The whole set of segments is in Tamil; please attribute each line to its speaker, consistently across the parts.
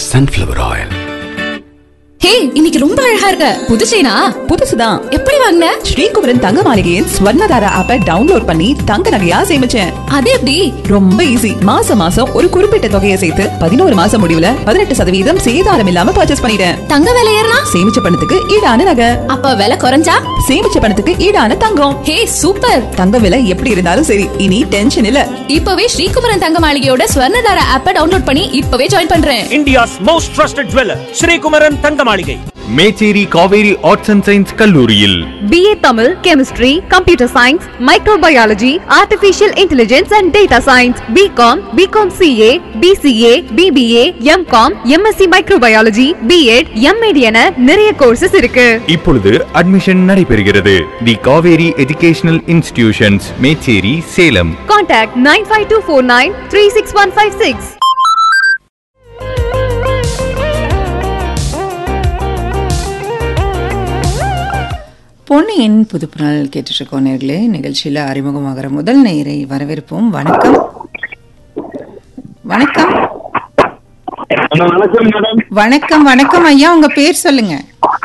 Speaker 1: sunflower oil.
Speaker 2: ஹே இன்னைக்கு ரொம்ப அழகா இருக்க புது செயினா
Speaker 3: புதுசுதான்
Speaker 2: எப்படி வாங்கின
Speaker 3: ஸ்ரீகுமரன் தங்க மாளிகையின் ஸ்வர்ணதாரா ஆப்பை டவுன்லோட் பண்ணி தங்க நகையா சேமிச்சேன்
Speaker 2: அது எப்படி
Speaker 3: ரொம்ப ஈஸி மாசம் மாசம் ஒரு குறிப்பிட்ட தொகையை சேர்த்து பதினோரு மாசம் முடிவுல பதினெட்டு சதவீதம் சேதாரம் இல்லாம பர்ச்சேஸ் பண்ணிட்டேன்
Speaker 2: தங்க விலை ஏறினா
Speaker 3: சேமிச்ச பணத்துக்கு ஈடான நகை
Speaker 2: அப்ப விலை குறைஞ்சா
Speaker 3: சேமிச்ச பணத்துக்கு ஈடான தங்கம்
Speaker 2: ஹே சூப்பர்
Speaker 3: தங்க விலை எப்படி இருந்தாலும் சரி இனி டென்ஷன் இல்ல
Speaker 2: இப்பவே ஸ்ரீகுமரன் தங்க மாளிகையோட ஸ்வர்ணதார ஆப்பை டவுன்லோட் பண்ணி இப்பவே ஜாயின் பண்றேன்
Speaker 4: India's most trusted jeweler, Sri Kumaran Thangamaligai.
Speaker 5: Mecheri Kaveri arts and science கல்லூரியில்
Speaker 6: BA Tamil, Chemistry, Computer Science, Microbiology, Artificial Intelligence and Data Science, BCom, BCom CA, BCA, BBA, MCom, MSc Microbiology, B.Ed, M.Ed என நிறைய கோர்சஸ் இருக்கு
Speaker 5: இப்பொழுது அட்மிஷன் நடைபெறுகிறது the Kaveri educational institutions Mecheri Salem
Speaker 6: Contact 95249
Speaker 7: பொன்னியின் புதுப்புணல் கேட்டுருக்கோம் நேர்களே நிகழ்ச்சியில் அறிமுகமாகிற முதல் நேரை வரவேற்போம் வணக்கம் வணக்கம்
Speaker 8: வணக்கம் மேடம்
Speaker 7: வணக்கம் வணக்கம் ஐயா உங்க பேர் சொல்லுங்க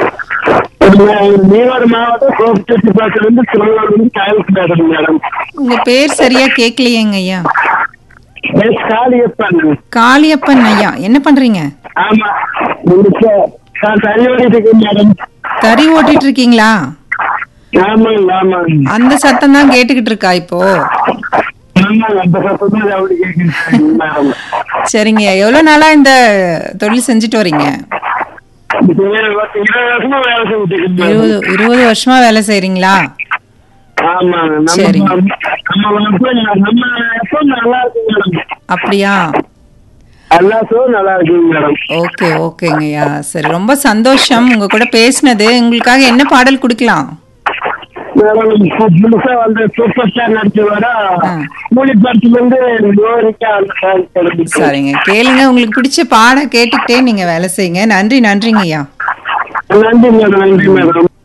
Speaker 8: ஈரோடு மாவட்டம் கோபிச்செட்டிப்பாட்டில இருந்து திருவள்ளூர்ல இருந்து காயல்ஸ் மேடம் மேடம்
Speaker 7: உங்க பேர் சரியா கேட்கலையேங்க ஐயா
Speaker 8: எஸ் காளியப்பன்
Speaker 7: காளியப்பன் ஐயா என்ன பண்றீங்க
Speaker 8: ஆமா உங்களுக்கு நான் தனியோடிட்டு இருக்கேன் மேடம்
Speaker 7: தறி ஓட்டிட்டு இருக்கீங்களா
Speaker 8: ஆமாங்க ஆமாங்க
Speaker 7: அந்த சத்தம் தான் கேட்டுக்கிட்டு இருக்கா இப்போ
Speaker 8: ஆமாங்க அந்த சத்தம் தான் அப்படி கேட்குறேன் மேடம்
Speaker 7: சரிங்க எவ்வளவு நாளா இந்த தொழில் செஞ்சுட்டு வரீங்க
Speaker 8: இப்போ இருபது வருஷமா வேலை செஞ்சுட்டு இருக்கேன்
Speaker 7: இருபது
Speaker 8: மேடம்
Speaker 7: இருபது வருஷமா வேலை செய்றீங்களா
Speaker 8: ஆமாங்க நம்ம
Speaker 7: சரிங்க.
Speaker 8: நம்ம வந்து நம்ம எப்போ நல்லா இருக்கு மேடம்
Speaker 7: அப்படியா
Speaker 8: எல்லா ஷோவும் நல்லா இருக்குங்க மேடம்
Speaker 7: ஓகே ஓகேங்கய்யா சரி ரொம்ப சந்தோஷம் உங்க கூட பேசினது உங்களுக்காக என்ன பாடல் கொடுக்கலாம்
Speaker 8: மேடம் இப்போ புதுசா வந்து சூப்பர் ஸ்டார் நடிச்ச வர
Speaker 7: ஆ.
Speaker 8: மூலிப்படத்துல இருந்து லோரிக்கா அந்த சாங் கிடைச்சிச்சு
Speaker 7: சரிங்க கேளுங்க உங்களுக்கு பிடிச்ச பாட கேட்டுக்கிட்டே நீங்க வேலை செய்யுங்க நன்றி நன்றிங்க ஐயா
Speaker 8: நன்றி மேடம் நன்றி மேடம்